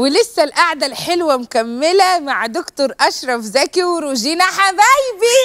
ولسه القعده الحلوه مكمله مع دكتور اشرف زكي وروجينا حبايبي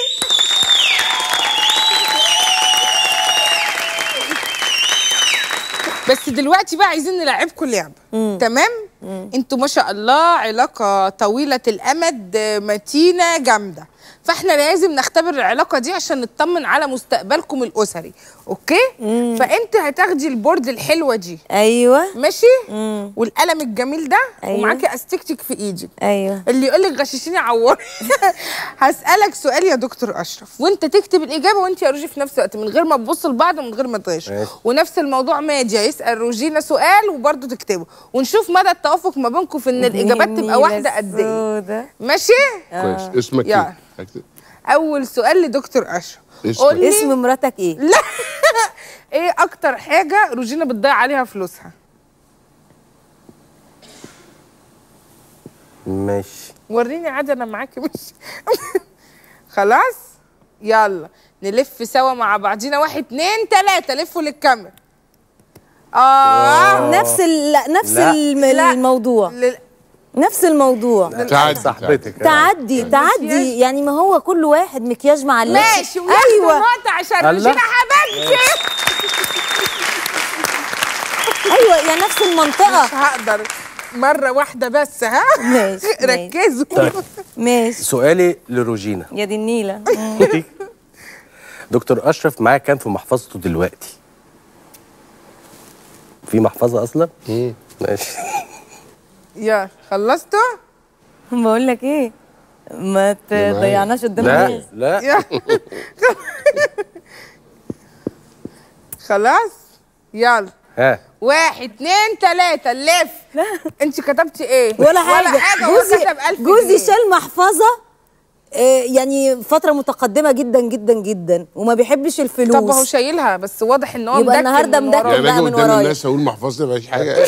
بس دلوقتي بقى عايزين نلعبكم لعبه تمام انتوا ما شاء الله علاقه طويله الامد آه، متينه جامده فاحنا لازم نختبر العلاقه دي عشان نطمن على مستقبلكم الاسري اوكي فانت هتاخدي البورد الحلوه دي ايوه ماشي والقلم الجميل ده أيوة. ومعاكي استيكتك في ايدك ايوه اللي يقول لك غششيني عوري هسالك سؤال يا دكتور اشرف وانت تكتب الاجابه وانت يا روجي في نفس الوقت من غير ما تبصوا لبعض ومن غير ما تغش ماشي. ونفس الموضوع ماجي يسال روجينا سؤال وبرضه تكتبه ونشوف مدى التوافق ما بينكم في ان الاجابات تبقى واحده قد ايه ايه ماشي كويس اسمك يا. ايه؟ هكتب. اول سؤال لدكتور اشرف اسمك. قول لي اسم مراتك ايه لا ايه اكتر حاجه روجينا بتضيع عليها فلوسها ماشي وريني عادي انا معاكي مش خلاص يلا نلف سوا مع بعضينا واحد اتنين تلاتة لفوا للكاميرا اه نفس ال... لا، نفس لا. الم... لا. الموضوع لل... نفس الموضوع تعدي صاحبتك تعدي تعدي يعني ما هو كل واحد مكياج مع اللبس ماشي وياخدوا ايوه نقطة عشان الله. روجينا حبيبتي ايوه يعني نفس المنطقه مش هقدر مرة واحدة بس ها ماشي، ماشي. ركزوا ماشي سؤالي لروجينا يا دي النيله دكتور اشرف معاه كام في محفظته دلوقتي في محفظه اصلا مم. ماشي يا خلصتوا بقول لك ايه ما معايا. تضيعناش قدام لا الناس لا يا خلاص يلا ها واحد اتنين تلاتة لف انت كتبتي ايه ولا حاجه, ولا حاجة هو جوزي كتب ألف جوزي جنيه. شال محفظه آه، يعني فتره متقدمه جدا جدا جدا وما بيحبش الفلوس طب هو شايلها بس واضح ان هو يبقى مدكن النهاردة من مدكن. وراه. يعني بقى باجي من قدام ورايا. الناس اقول محفظتي مفيش حاجه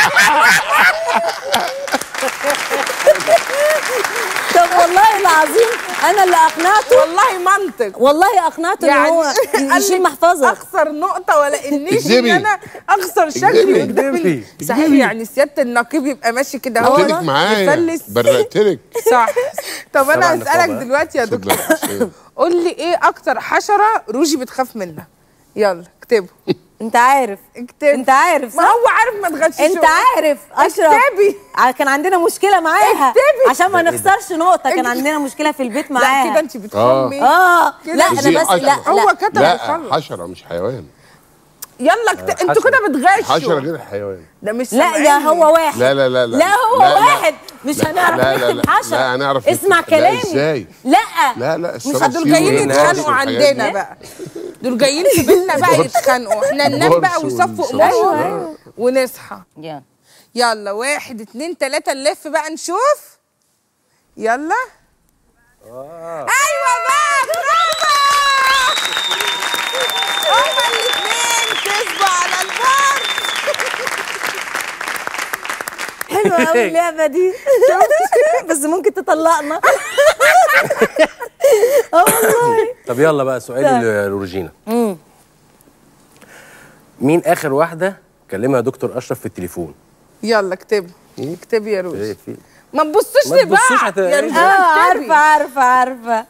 طب والله العظيم انا اللي اقنعته والله منطق والله اقنعته ان هو قال يشيل لك محفظه اخسر نقطة ولا انيش ان اكذبي. انا اخسر شكلي اكذبي. قدام ال- اكذبي. صحيح يعني سيادة النقيب يبقى ماشي كده هو قلت لك معايا يفلس برقت لك صح طب انا طبعاً هسألك نقابة. دلوقتي يا دكتور اتفضل. قول لي ايه اكتر حشرة روجي بتخاف منها يلا اكتبه انت عارف اكتب انت عارف ما صح؟ هو عارف ما تغشش انت عارف اشرف اكتبي. ع- كان عندنا مشكله معاها اكتبي. عشان ما نخسرش نقطه كان اكتبي. عندنا مشكله في البيت لا معاها كده انت بتخمي اه كده. لا انا دي بس لا حشرة. هو لا كتب لا يخلص حشره مش حيوان يلا كت... انتوا حشرة. كده بتغشوا حشره غير حيوان ده مش لا يا سامعيني. هو واحد لا لا لا لا لا هو لا لا. واحد مش لا، هنعرف لا، لا، نكتب لا. حشرة لا، هنعرف اسمع نكتب. لا، كلامي إزاي؟ لا لا لا مش الصراحة دول في جايين والناس يتخانقوا والحاجات عندنا دي. بقى دول جايين في بيتنا بقى يتخانقوا احنا ننام بقى البورس ويصفوا والصلاة. امورهم ونصحى يا. يلا واحد اتنين تلاتة نلف بقى نشوف يلا ايوه بقى برافو هما الاتنين كسبوا على البار حلوه قوي اللعبه دي بس ممكن تطلقنا اه والله طب يلا بقى سؤالي طيب. لروجينا مين اخر واحده كلمها دكتور اشرف في التليفون يلا اكتبي اكتبي يا روج ايه في ما تبصوش ما تبصوش لبعض هت- يا روج اه اكتبي. عارفه عارفه عارفه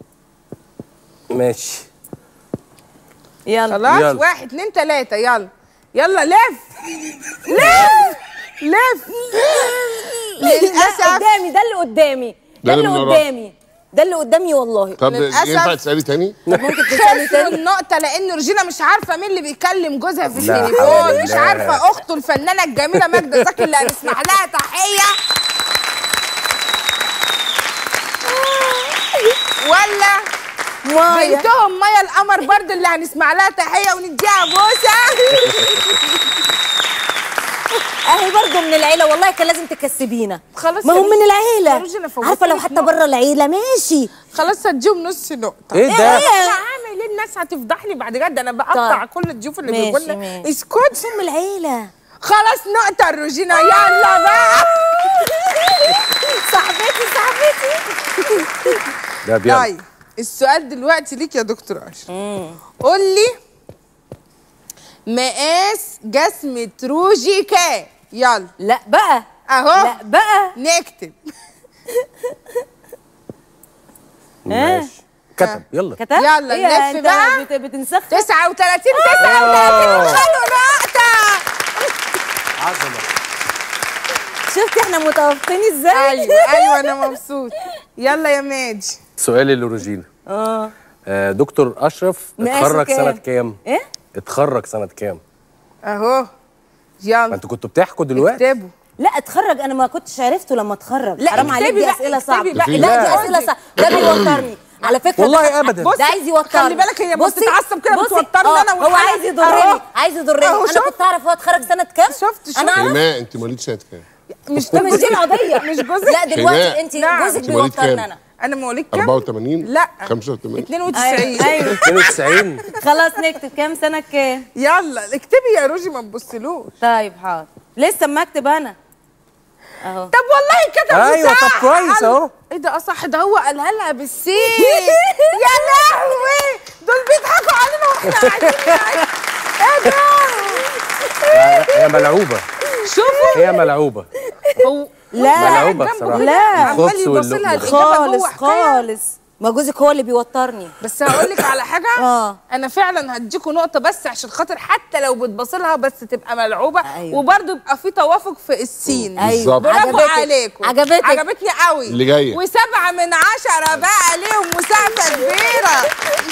ماشي يلا خلاص يلا. واحد اتنين تلاتة يلا يلا لف لف لف لا للأسف قدامي ده اللي قدامي ده ده اللي اللي من وراك. قدامي ده اللي قدامي والله طب للأسف. ينفع تسالي تاني؟ ممكن تسالي خسروا تاني النقطة لأن روجينا مش عارفة مين اللي بيكلم جوزها في لا حول التليفون مش الله. عارفة أخته الفنانة الجميلة ماجدة زكي اللي هنسمع لها تحية ولا مايا بنتهم مايا القمر برضه اللي هنسمع لها تحية ونديها بوسة اهي برضه من العيله والله كان لازم تكسبينا خلاص ما يا هم من روجي- يا العيله روجي أنا فوتت عارفه لو لك حتى نقطة. بره العيله ماشي خلاص هديهم نص نقطة ايه ده لا عامل ايه الناس هتفضحني بعد كده ده انا بقطع طيب. كل الضيوف اللي ماشي، بيقول لنا ماشي. اسكت هم من العيله خلاص نقطة الروجينا يلا بقى صاحبتي صاحبتي ده بيلا طيب السؤال دلوقتي ليك يا دكتور اشرف قول لي مقاس جسمة روجي كام يلا لا بقى اهو لا بقى نكتب ماشي كتب يلا كتب يلا إيه نلف انت بقى. بت- بتنسخ 39 39 خدوا نقطة عظمه شفتي احنا متوافقين ازاي ايوه ايوه انا مبسوط يلا يا ماجي سؤالي لروجينا اه آه دكتور اشرف مقاسه اتخرج كام؟ سنه كام ايه اتخرج سنه كام اهو ما يلا انتوا كنتوا بتحكوا دلوقتي اكتبوا لا اتخرج انا ما كنتش عرفته لما اتخرج لا، حرام عليك اكتبي دي بقى، اسئله اكتبي صعبه بقى. لا دي لا. اسئله صعبه ده بيوترني على فكره والله ده- أبداً. بص، ده عايز يوترني خلي بالك هي بصي- بتتعصب كده بصي، بتوترني آه، أنا هو والحاجة. عايز يضرني أهو. عايز يضرني أهو، انا شفت؟ كنت اعرف هو اتخرج سنه كام شفت شفت انا اعرف شيماء انت مواليد سنه كام؟ مش ده مش دي القضيه مش جوزك لا دلوقتي شيماء. انت نعم. جوزك أنت مواليد بيوترني كام؟ انا انا مواليد كام 84 لا 85 92 ايوه 92 خلاص نكتب كام سنه كام يلا اكتبي يا روجي ما تبصلوش طيب حاضر لسه ما اكتب انا اهو طب والله كتب أيوة، وصح. طب كويس قال- أهو. ايه ده اصح ده هو قالها لها بالسين يا لهوي دول بيضحكوا علينا واحنا قاعدين نعيش. ايه ده هي ملعوبه شوفوا هي ملعوبه هو لا ملعوبة جنبه بصراحة. كده، لا. عمال الخبز يبص واللقمة. لها الإجابة خالص جوه حكاية. خالص ما جوزك هو اللي بيوترني بس هقول لك على حاجه آه. انا فعلا هديكوا نقطه بس عشان خاطر حتى لو بتبصلها بس تبقى ملعوبه أيوة. وبرده يبقى في توافق في السين أيوة. بالظبط. برافو عجبتك. عليكم عجبتك. عجبتني قوي اللي جاية. وسبعة من عشرة بقى ليهم مساعدة كبيرة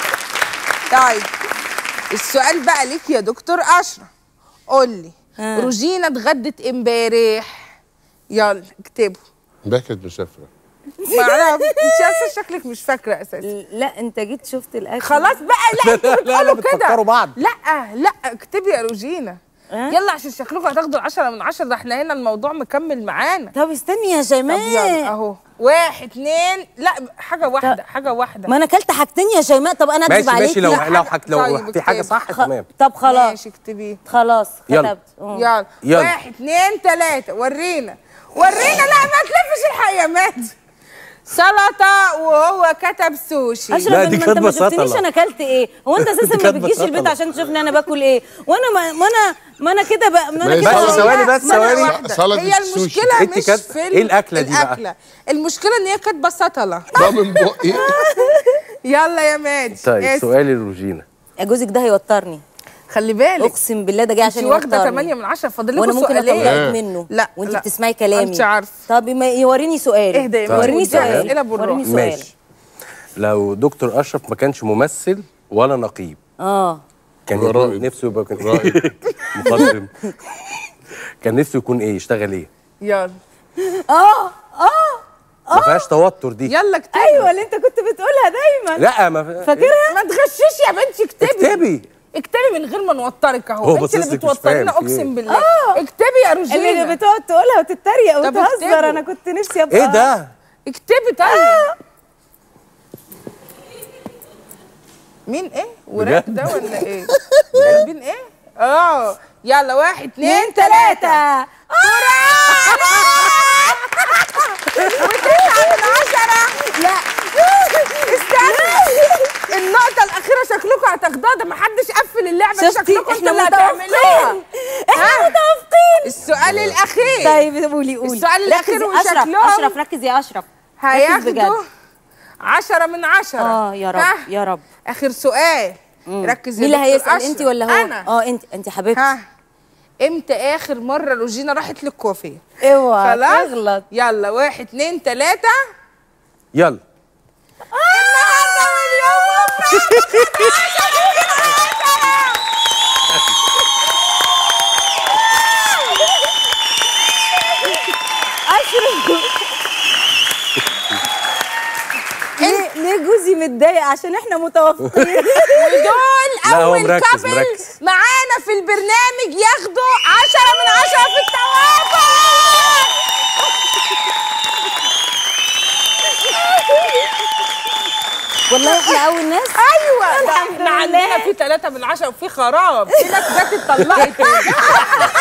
طيب السؤال بقى ليك يا دكتور أشرف قول لي ها. روجينا اتغدت امبارح يلا اكتبوا ده كانت مسافره ما اعرف انت اصلا شكلك مش فاكره اساسا لا انت جيت شفت الاكل خلاص بقى لا انتوا لا، لا، بتقولوا كده بتفكروا بعض. لا لا اكتبي يا روجينا أه؟ يلا عشان شكلكم هتاخدوا العشرة من عشرة ده احنا هنا الموضوع مكمل معانا طب استني يا طب يلا شيماء اهو واحد اتنين لا حاجة واحدة حاجة واحدة ما انا اكلت حاجتين يا شيماء طب انا اكذب ماشي عليكي ماشي لو لا، لو حاجة- حك لو طيب في حاجه اكتب. صح خ- تمام طب خلاص ماشي اكتبيه خلاص يلا. كتبت أه. يلا يلا. واحد اتنين تلاتة ورينا ورينا لا ما تلفش الحيامات سلطة وهو كتب سوشي اشرف لا، انت دي ما كانت انت ما شفتنيش بسطلة. انا اكلت ايه هو انت اساسا ما كانت بتجيش البيت بسطلة. عشان تشوفني انا باكل ايه وانا ما, ما انا ما انا كده بقى ما انا ماشي. كده بس سلطة. ثواني بس مرة ثواني واحدة. سلطة هي السوشي. المشكلة انت مش كانت- في ايه الأكلة دي بقى؟ الأكلة المشكلة ان هي كاتبة سطلة ده من بقي يلا يا ماجي طيب اسم. سؤالي لروجينا يا جوزك ده هيوترني خلي بالك اقسم بالله ده جاي انت عشان واخدة يوترني 8 من 10 فاضل وانا لكم ممكن سؤالين اطلعك منه لا وانت لا. بتسمعي كلامي انت عارفة. طب ما يوريني سؤال اهدى يا وريني ودي سؤال أسئلة بالراحة. وريني سؤال ماشي لو دكتور اشرف ما كانش ممثل ولا نقيب اه كان يبقى يكون رائد. نفسه يبقى كان رائد. مقدم كان نفسه يكون ايه يشتغل ايه يلا اه اه ما فيهاش توتر دي يلا اكتبي ايوه اللي انت كنت بتقولها دايما لا ما في- فاكرها ما تغشيش يا بنتي اكتبي اكتبي اكتبي من غير ما نوترك هو اهو انت باصص اللي لك مش بتوترينا فاهم في اقسم ايه. بالله اكتبي يا روجينا اللي بتقعد تقولها وتتريق طب وتهزر اكتبوا. انا كنت نفسي ابقى ايه ده اكتبي طيب مين ايه وراك بجد؟ ده ولا ايه جايبين ايه اه يلا واحد اتنين اتنين تلاتة تلاتة وتسعة من عشرة لا استنى النقطة الأخيرة شكلكم هتاخدوها ده محدش قفل اللعبة دي شفتي شكلكم احنا انتوا اللي هتعملوها متوافقين احنا ها؟ متوافقين السؤال الأخير طيب قولي قولي السؤال الأخير ركز يا اشرف وشكلهم اشرف ركز يا اشرف ركز هياخدوا بجد عشرة من عشرة اه يا رب ها؟ يا رب آخر سؤال ركز يا مين اللي دكتور هيسال انت أشرف. ولا هو أنا اه انت انت حبيبتي ها امتى آخر مرة روجينا راحت للكوافير اوعى خلاص تغلط يلا واحد اتنين تلاتة يلا النهارده واليوم اشرف ليه ليه جوزي متضايق عشان احنا متوافقين ودول لا، هو اول مركز- كابل مركز. معانا في البرنامج ياخدوا عشرة من عشرة في التوافق والله احنا اول ناس ايوه ده الحمد احنا لله. عندنا في ثلاثة من عشرة وفي خراب في ناس جت اتطلقت